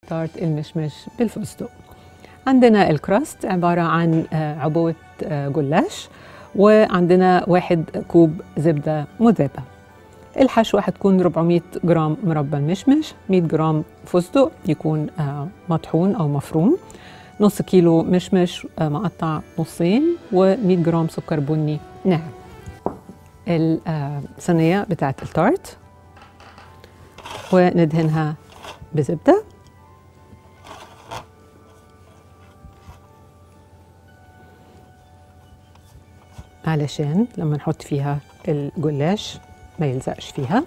تارت المشمش بالفستق عندنا الكراست عبارة عن آه، عبوة آه، جلاش وعندنا واحد كوب زبدة مذابة الحشوة هتكون 400 جرام مربى المشمش 100 جرام فستق يكون آه، مطحون أو مفروم نص كيلو مشمش آه، مقطع نصين و100 جرام سكر بني ناعم الصينية بتاعة التارت وندهنها بزبدة علشان لما نحط فيها الجلاش ما يلزقش فيها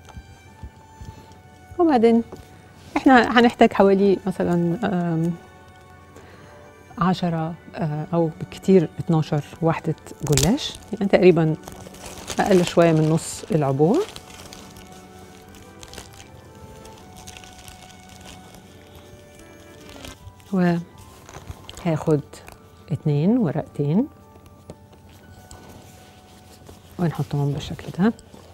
وبعدين احنا هنحتاج حوالي مثلا آم، عشرة آه، أو بكتير 12 وحدة جلاش يعني تقريبا أقل شوية من نص العبوة وهاخد اتنين ورقتين ونحطهم بالشكل ده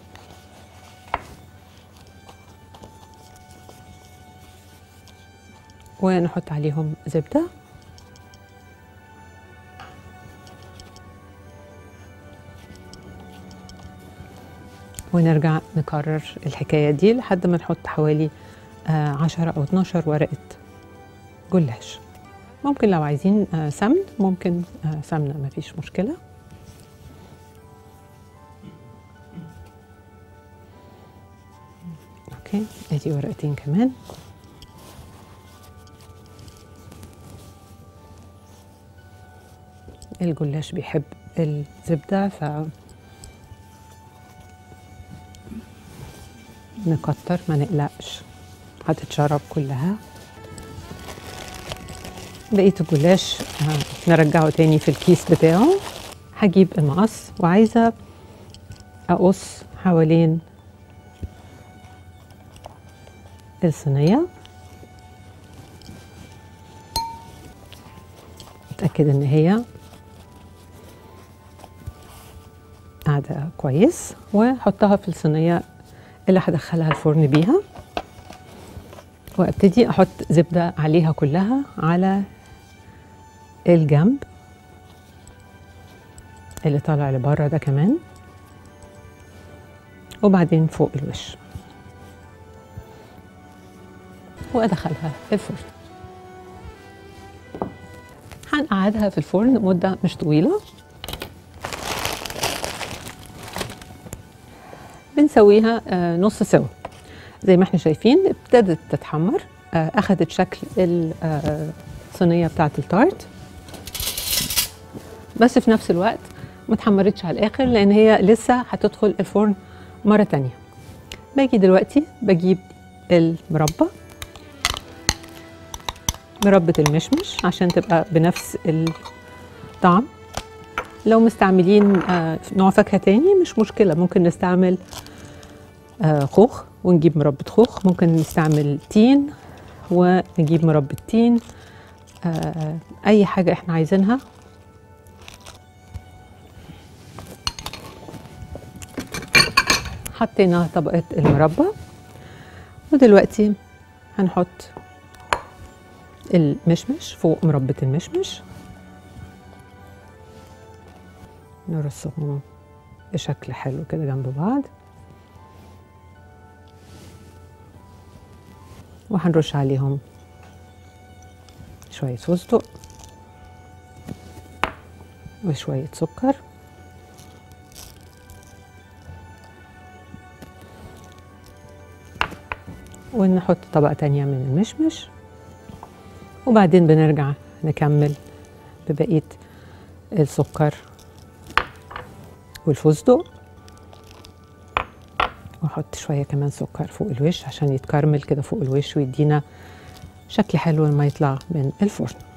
ونحط عليهم زبدة ونرجع نكرر الحكاية دي لحد ما نحط حوالي آه، عشرة أو 12 ورقة جلاش ممكن لو عايزين آه، سمن ممكن آه، سمنة مفيش مشكلة اوكي ادي ورقتين كمان الجلاش بيحب الزبدة ف نكتر ما نقلقش هتتشرب كلها بقية الجلاش آه، نرجعه تاني في الكيس بتاعه هجيب المقص وعايزة أقص حوالين الصينية اتأكد ان هي قاعدة كويس واحطها في الصينية اللي هدخلها الفرن بيها وابتدي احط زبدة عليها كلها على الجنب اللي طالع لبره ده كمان وبعدين فوق الوش وادخلها الفرن هنقعدها في الفرن مدة مش طويلة بنسويها آه، نص سوا زي ما احنا شايفين ابتدت تتحمر آه، اخدت شكل الصينية بتاعة التارت بس في نفس الوقت ما اتحمرتش على الاخر لان هي لسه هتدخل الفرن مرة تانية باجي دلوقتي بجيب المربى مربة المشمش عشان تبقى بنفس الطعم لو مستعملين آه، نوع فاكهة تاني مش مشكلة ممكن نستعمل آه، خوخ ونجيب مربى خوخ ممكن نستعمل تين ونجيب مربى تين آه، أي حاجة احنا عايزينها حطينا طبقة المربى ودلوقتي هنحط المشمش فوق مربى المشمش نرصهم بشكل حلو كده جنب بعض وهنرش عليهم شوية فستق وشوية سكر ونحط طبقة تانية من المشمش وبعدين بنرجع نكمل ببقية السكر والفستق واحط شوية كمان سكر فوق الوش عشان يتكرمل كده فوق الوش ويدينا شكل حلو لما يطلع من الفرن